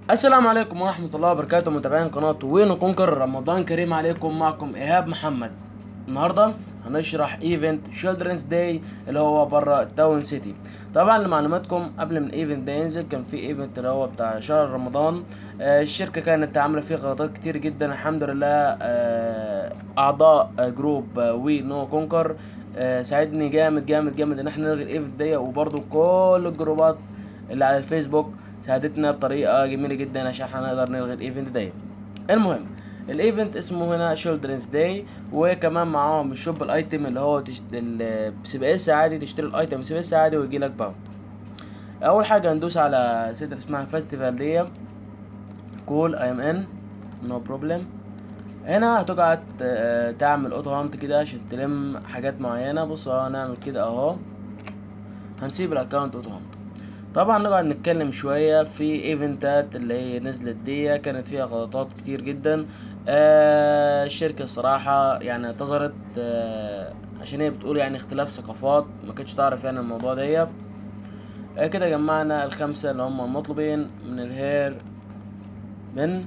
السلام عليكم ورحمة الله وبركاته متابعين قناة وين كونكر رمضان كريم عليكم معكم إيهاب محمد النهاردة هنشرح ايفنت شيلدرنز داي اللي هو بره تاون سيتي طبعا لمعلوماتكم قبل من الايفنت ده ينزل كان في ايفنت اللي هو بتاع شهر رمضان آه الشركة كانت عاملة فيه غلطات كتير جدا الحمد لله آه اعضاء آه جروب آه وي نو كونكر آه ساعدني جامد جامد جامد ان احنا نلغي الايفنت ده وبرضه كل الجروبات اللي على الفيسبوك ساعدتنا بطريقه جميله جدا عشان احنا نقدر نلغي الايفنت ده المهم الايفنت اسمه هنا شيلدرنز داي وكمان معاهم الشوب الايتم اللي هو تشت... بسي بي اس عادي تشتري الايتم بسي بي اس عادي ويجي لك باوند اول حاجه هندوس على سيتر اسمها فيستيفال دي كول اي ام ان نو بروبلم هنا هتقعد آه، تعمل اوتو هانت كده عشان تلم حاجات معينه بص اهو هنعمل كده اهو هنسيب الاكونت اوتو هانت طبعا نقعد نتكلم شوية في ايفنتات اللي هي نزلت دي كانت فيها غلطات كتير جدا آه الشركة الصراحة يعني اعتذرت آه عشان هي بتقول يعني اختلاف ثقافات ما كانتش تعرف يعني الموضوع ده آه كده جمعنا الخمسة اللي هم المطلوبين من الهير من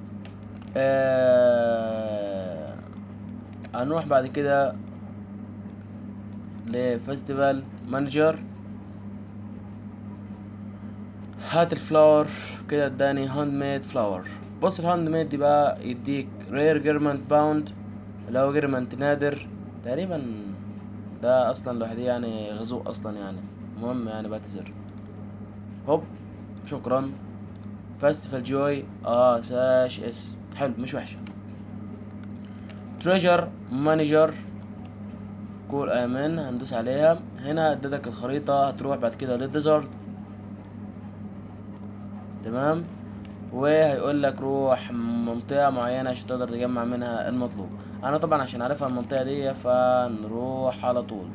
آه هنروح بعد كده لفستيفال مانجر هات الفلاور كده اداني هاند ميد فلاور بص الهاند ميد دي بقى يديك رير جيرمنت باوند اللي هو جيرمنت نادر تقريبا ده اصلا لوحده يعني غزو اصلا يعني المهم يعني بعتذر هوب شكرا فاستيفال جوي اه ساش اس حلو مش وحشه تريجر مانجر كول امن هندوس عليها هنا ادتك الخريطه هتروح بعد كده للديزرت تمام وهيقول لك روح منطقة معينة عشان تقدر تجمع منها المطلوب انا طبعا عشان عارفها المنطقة دي فنروح على طول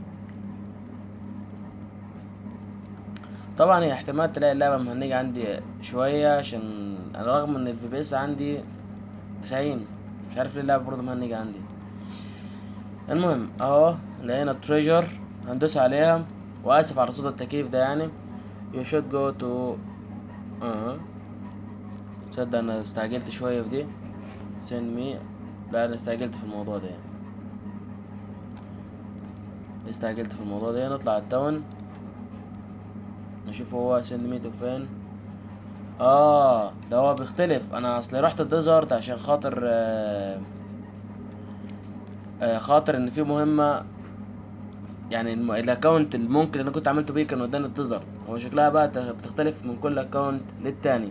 طبعا هي احتمال تلاقي اللعبة مهنجة عندي شوية عشان انا رغم ان الفي بي اس عندي تسعين مش عارف ليه اللعبة برضه مهنجة عندي المهم اهو لقينا تريجر هندوس عليها واسف على صوت التكييف ده يعني you should go to اه تصدق انا استعجلت شوية في دي send me لا انا استعجلت في الموضوع ده استعجلت في الموضوع ده نطلع التاون نشوف هو send me to فين اه ده هو بيختلف انا اصلي رحت الديزرت عشان خاطر آه آه خاطر ان في مهمة يعني الم- الاكونت الممكن اللي انا كنت عملته بيه كان قدام الديزرت هو شكلها بقى تخ- بتختلف من كل اكونت للتاني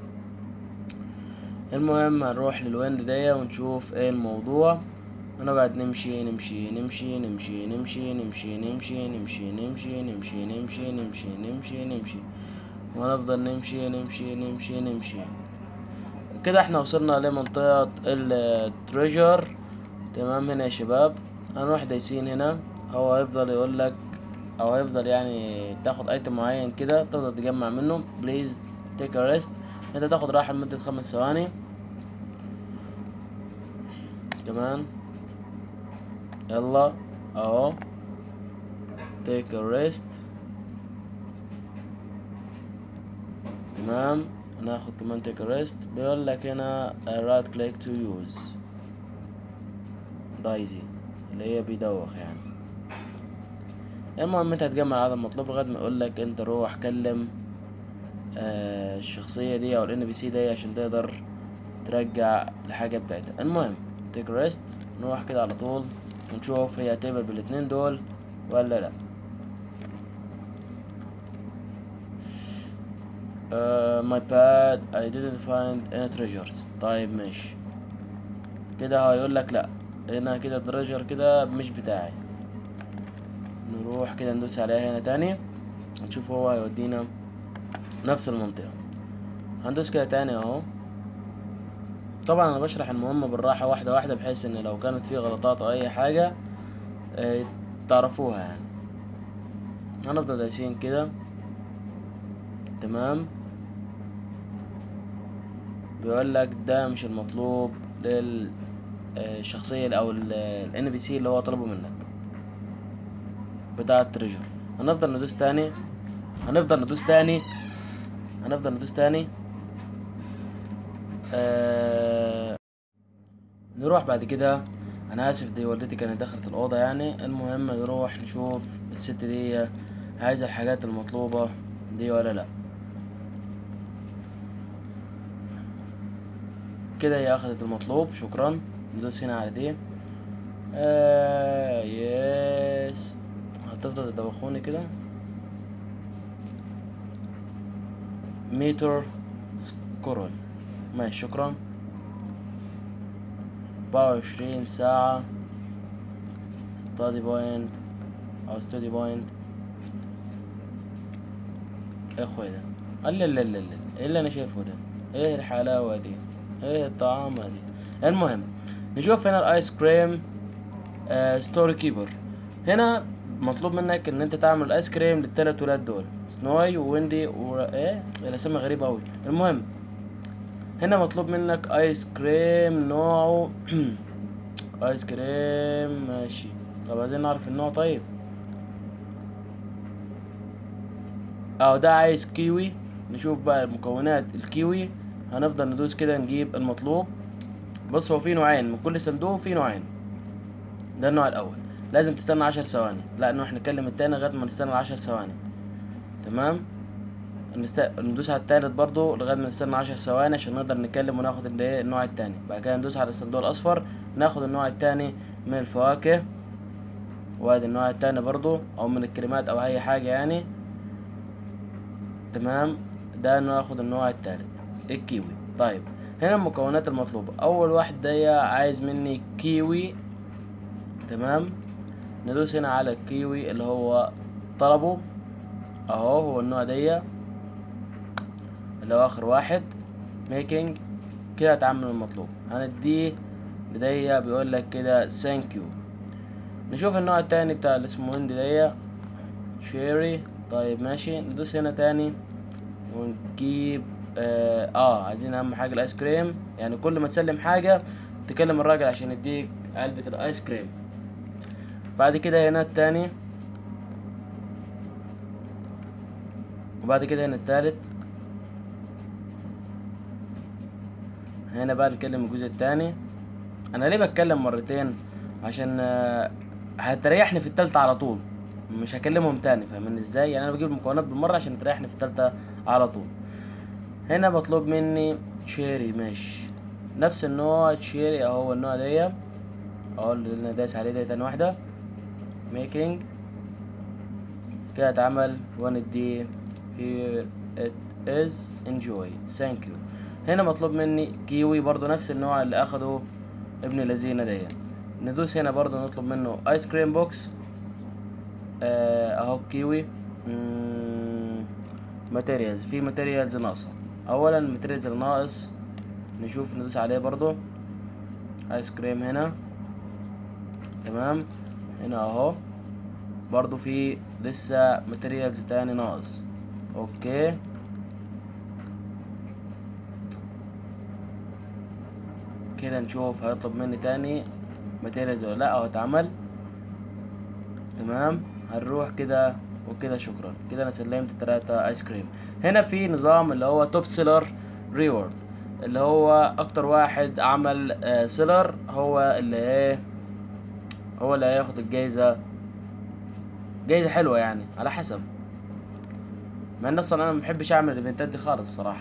المهم هنروح للويند دي ونشوف ايه الموضوع ونقعد نمشي نمشي نمشي نمشي نمشي نمشي نمشي نمشي نمشي نمشي نمشي نمشي نمشي نمشي ونفضل نمشي نمشي نمشي نمشي كده احنا وصلنا لمنطقة التريجر تمام هنا يا شباب هنروح دايسين هنا هو هيفضل يقول لك او هيفضل يعني تاخد ايتم معين كده تقدر تجمع منه بليز تيك ا ريست انت تاخد راحة لمدة خمس ثواني كمان يلا اهو تيك ا ريست تمام ناخد كمان تيك ا ريست بيقول لك هنا رايت كليك تو يوز دايزي اللي هي بيدوخ يعني المهم انت هتجمع العدد المطلوب لغايه ما يقول لك انت روح كلم آه الشخصيه دي او الان بي سي دي عشان تقدر ترجع الحاجه بتاعتها المهم تيك ريست نروح كده على طول ونشوف هي هتقبل بالاتنين دول ولا لا uh, my pad I didn't find any treasures طيب ماشي كده هيقول لك لا هنا كده التريجر كده مش بتاعي نروح كده ندوس عليها هنا تاني نشوف هو هيودينا نفس المنطقة هندوس كده تاني اهو طبعا انا بشرح المهمة بالراحة واحدة واحدة بحيث ان لو كانت في غلطات او اي حاجة اه تعرفوها يعني هنفضل دايسين كده تمام بيقول لك ده مش المطلوب للشخصية او ال بي سي اللي هو طلبه منك بتاع التريجر هنفضل ندوس تاني هنفضل ندوس تاني هنفضل ندوس تاني آه نروح بعد كده انا اسف دي والدتي كانت دخلت الاوضه يعني المهم نروح نشوف الست دي عايزه الحاجات المطلوبه دي ولا لا كده هي اخدت المطلوب شكرا ندوس هنا على دي آه يس هتفضل تدوخوني كده متر سكرول ماشي شكرا أربعة وعشرين ساعة ستادي بوينت أو ستادي بوينت ايه اخويا ده لا لا لا لا ايه اللي انا شايفه ده ايه الحلاوة دي ايه الطعامة دي المهم نشوف هنا الايس كريم آه ستوري كيبر هنا مطلوب منك ان انت تعمل ايس كريم للتلات ولاد دول سنوي وويندي و ايه الاسامي غريبة اوي المهم هنا مطلوب منك ايس كريم نوعه ايس كريم ماشي طب عايزين نعرف النوع طيب اهو ده عايز كيوي نشوف بقى مكونات الكيوي هنفضل ندوس كده نجيب المطلوب بص هو في نوعين من كل صندوق في نوعين ده النوع الاول لازم تستنى عشر ثواني لا نروح نكلم التاني لغايه ما نستنى عشر ثواني تمام نست... ندوس على التالت برضو لغايه ما نستنى عشر ثواني عشان نقدر نتكلم وناخد الايه النوع التاني بعد كده ندوس على الصندوق الاصفر ناخد النوع التاني من الفواكه وادي النوع التاني برضو او من الكريمات او اي حاجه يعني تمام ده ناخد النوع التالت الكيوي طيب هنا المكونات المطلوبة أول واحد ده عايز مني كيوي تمام ندوس هنا على الكيوي اللي هو طلبه اهو هو النوع دي اللي هو آخر واحد ميكنج كده اتعمل المطلوب هنديه لدي بيقول لك كده ثانك يو نشوف النوع التاني بتاع اللي اسمه هندي دي شيري طيب ماشي ندوس هنا تاني ونجيب اه, آه عايزين اهم حاجه الايس كريم يعني كل ما تسلم حاجه تكلم الراجل عشان يديك علبه الايس كريم بعد كده هنا التاني وبعد كده هنا التالت هنا بقى نتكلم الجزء التاني انا ليه بتكلم مرتين عشان آه هتريحني في التالتة على طول مش هكلمهم تاني فاهمين ازاي يعني انا بجيب المكونات بالمره عشان تريحني في التالتة على طول هنا مطلوب مني تشيري ماشي نفس النوع تشيري اهو النوع دي اهو اللي انا دايس عليه ده تاني واحدة ميكينج كده اتعمل وندي here it is enjoy thank you هنا مطلوب مني كيوي برضو نفس النوع اللي اخده ابن الذين دي ندوس هنا برضو نطلب منه ايس كريم بوكس اهو كيوي ماتيريالز في ماتيريالز ناقصه اولا الماتيريالز الناقص نشوف ندوس عليه برضو ايس كريم هنا تمام هنا اهو برضو في لسه ماتيريالز تاني ناقص اوكي كده نشوف هيطلب مني تاني ماتيريالز ولا لا اهو اتعمل تمام هنروح كده وكده شكرا كده انا سلمت تلاتة ايس كريم هنا في نظام اللي هو توب سيلر ريورد اللي هو اكتر واحد عمل آه سيلر هو اللي ايه هو اللي هياخد الجايزة جايزة حلوة يعني على حسب مع ان اصلا انا مبحبش اعمل الايفنتات دي خالص الصراحة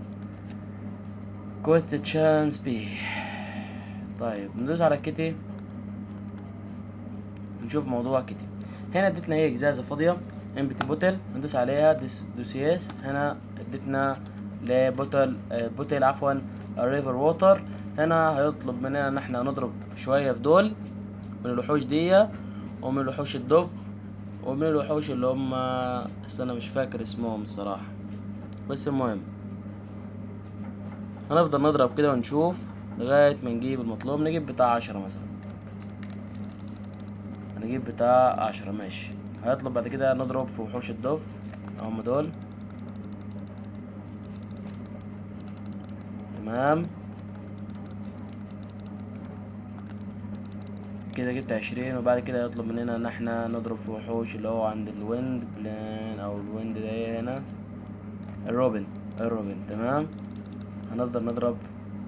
كويست تشانس بي طيب ندوس على كيتي نشوف موضوع كيتي هنا ادتنا هي ازازة فاضية امبتي بوتل ندوس عليها دوس دوس يس هنا ادتنا لبوتل بوتل عفوا ريفر ووتر هنا هيطلب مننا ان احنا نضرب شوية في دول من الوحوش دي ومن الوحوش الدف ومن الوحوش اللي هم بس انا مش فاكر اسمهم الصراحة بس المهم هنفضل نضرب كده ونشوف لغاية ما نجيب المطلوب نجيب بتاع عشرة مثلا هنجيب بتاع عشرة ماشي هيطلب بعد كده نضرب في وحوش الدف هم دول تمام كده جبت عشرين وبعد كده يطلب مننا ان احنا نضرب في وحوش اللي هو عند الويند بلان او الويند ده هنا الروبن الروبن تمام هنفضل نضرب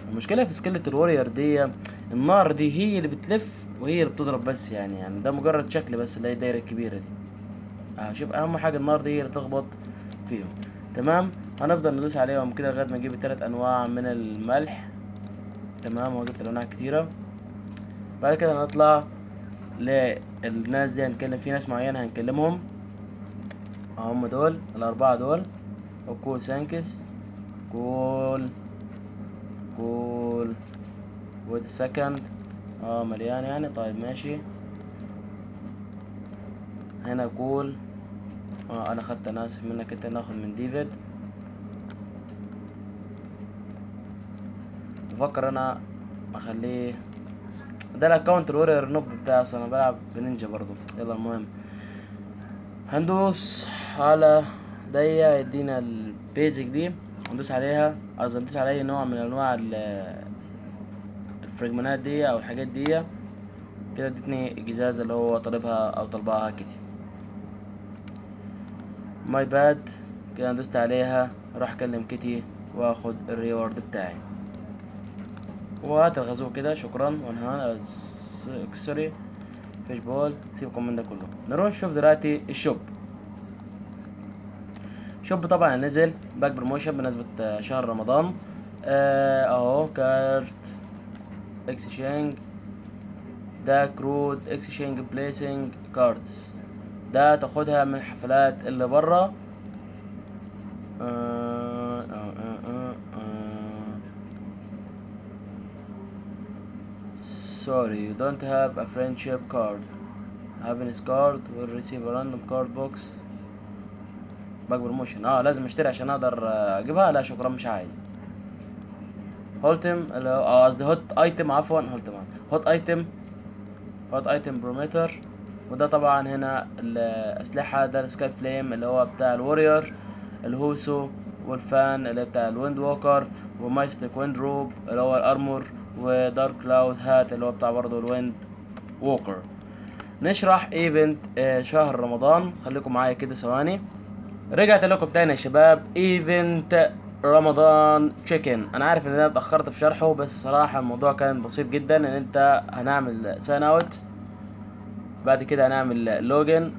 المشكله في سكيلة الوريور دي النار دي هي اللي بتلف وهي اللي بتضرب بس يعني يعني ده مجرد شكل بس اللي هي الدايره الكبيره دي اه شوف اهم حاجه النار دي هي اللي تخبط فيهم تمام هنفضل ندوس عليهم كده لغايه ما نجيب التلات انواع من الملح تمام وجبت الانواع كتيره بعد كده هنطلع للناس دي هنتكلم في ناس معينه هنكلمهم هم دول الاربعه دول وكول سانكس كول كول ويت سكند اه مليان يعني طيب ماشي هنا كول اه انا خدت انا اسف منك انت ناخد من ديفيد بفكر انا اخليه ده الاكونت الورير نوب بتاعي اصلا انا بلعب بنينجا برضو يلا المهم هندوس على دي يدينا البيزك دي ندوس عليها عايز ندوس على اي نوع من انواع ال- الفريجمانات دي او الحاجات دي كده ادتني الجزازة اللي هو طالبها او طلبها كده ماي باد كده دوست عليها اروح اكلم كيتي واخد الريورد بتاعي وهات الغزو كده شكرا ونهان سوري فيش بول سيبكم من ده كله نروح نشوف دلوقتي الشوب شوب طبعا نزل باك بروموشن بمناسبة آه، شهر رمضان آه، اهو كارت اكسشينج ده كرود اكسشينج بليسنج كاردز ده تاخدها من الحفلات اللي برا آه، آه، آه، آه، آه. Sorry, you don't have a friendship card. Happiness card will receive a random card box. باك بروموشن اه لازم اشتري عشان اقدر آه، اجيبها لا شكرا مش عايز هولتم اللي هو اه قصدي هوت ايتم عفوا هولتم هوت ايتم هوت ايتم بروميتر وده طبعا هنا الاسلحه ده السكاي فليم اللي هو بتاع الوريور الهوسو والفان اللي بتاع الويند ووكر ومايستيك ويند روب اللي هو الارمور ودارك كلاود هات اللي هو بتاع برضه الويند ووكر نشرح ايفنت آه، شهر رمضان خليكم معايا كده ثواني رجعت لكم تاني يا شباب ايفنت رمضان تشيكن انا عارف ان انا اتاخرت في شرحه بس صراحه الموضوع كان بسيط جدا ان انت هنعمل ساين اوت بعد كده هنعمل لوجن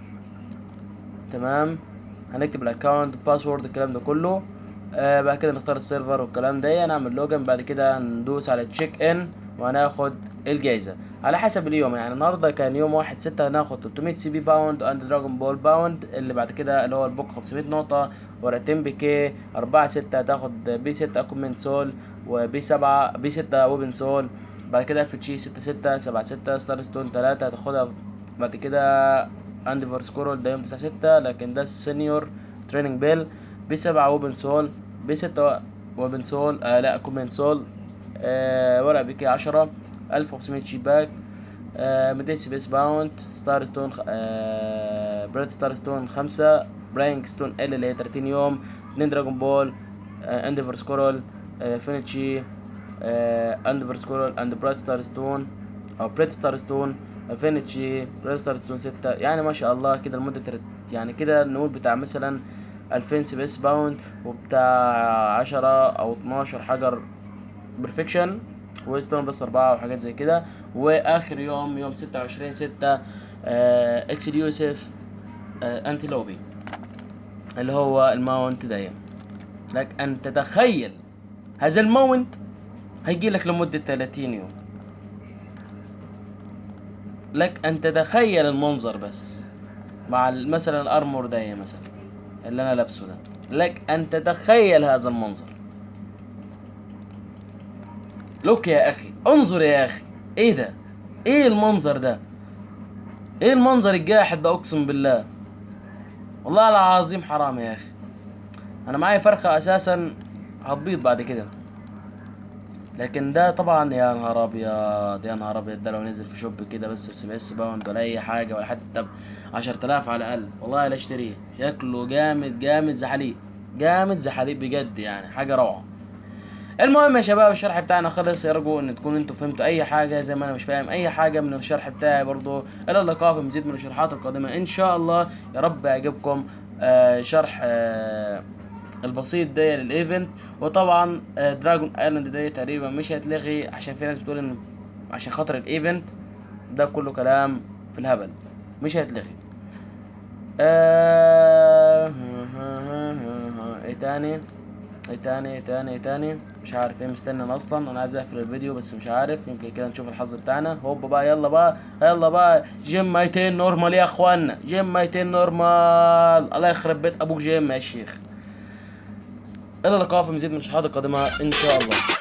تمام هنكتب الاكونت باسورد الكلام ده كله آه بعد كده نختار السيرفر والكلام ده هنعمل لوجن بعد كده هندوس على تشيك ان وهناخد الجايزة على حسب اليوم يعني النهارده كان يوم واحد ستة هناخد 300 سي بي باوند اند دراجون بول باوند اللي بعد كده اللي هو البوك 500 نقطة ورقتين بكي أربعة ستة هتاخد بي ستة اكومنت سول وبي سبعة بي ستة ويبن سول بعد كده اف تشي ستة ستة سبعة ستة ستار ستون تلاتة هتاخدها بعد كده انديفر سكورول ده يوم تسعة ستة لكن ده السينيور تريننج بيل بي سبعة ويبن سول بي ستة ويبن سول آه لا كومنت سول آه ورق بكي عشرة ألف وخمسمية شي باك آه 200 سي بي اس باوند ستار ستون خ- آه بريد ستار ستون خمسة برانك ستون ال اللي هي 30 يوم اتنين دراجون بول آه انديفر سكورل آه فينيتشي آه انديفر سكورل اند بريد ستار ستون او بريد ستار ستون فينيتشي بريد ستار ستون ستة يعني ما شاء الله كده لمدة تلت- يعني كده نقول بتاع مثلا 2000 سي بي اس باوند وبتاع 10 او 12 حجر برفكشن وستون بس أربعة وحاجات زي كده وآخر يوم يوم ستة وعشرين ستة آه إكس يوسف آه أنتيلوبي اللي هو الماونت دايم لك أن تتخيل هذا الماونت هيجي لك لمدة 30 يوم لك أن تتخيل المنظر بس مع ال- مثلا الأرمور دايم مثلا اللي أنا لابسه ده لك أن تتخيل هذا المنظر لوك يا اخي انظر يا اخي ايه ده ايه المنظر ده ايه المنظر الجاحد ده اقسم بالله والله العظيم حرام يا اخي انا معايا فرخة اساسا هتبيض بعد كده لكن ده طبعا يا نهار ابيض يا نهار ابيض ده لو نزل في شوب كده بس بسي اس باوند ولا اي حاجه ولا حتى ب 10000 على الاقل والله لا اشتريه شكله جامد جامد زحليق جامد زحليق بجد يعني حاجه روعه المهم يا شباب الشرح بتاعنا خلص يرجو ان تكونوا انتوا فهمتوا اي حاجه زي ما انا مش فاهم اي حاجه من الشرح بتاعي برضو الى اللقاء في مزيد من الشروحات القادمه ان شاء الله يا رب يعجبكم آه شرح آه البسيط ده للايفنت وطبعا آه، دراجون ايلاند ده تقريبا مش هيتلغي عشان في ناس بتقول ان عشان خاطر الايفنت ده كله كلام في الهبل مش هيتلغي آه... ايه تاني ايه تاني ايه تاني ايه تاني مش عارف ايه مستني انا اصلا انا عايز اقفل الفيديو بس مش عارف يمكن كده نشوف الحظ بتاعنا هوب بقى يلا بقى يلا بقى جيم 200 نورمال يا اخوانا جيم 200 نورمال الله يخرب بيت ابوك جيم يا شيخ الى اللقاء في مزيد من الشحات القادمه ان شاء الله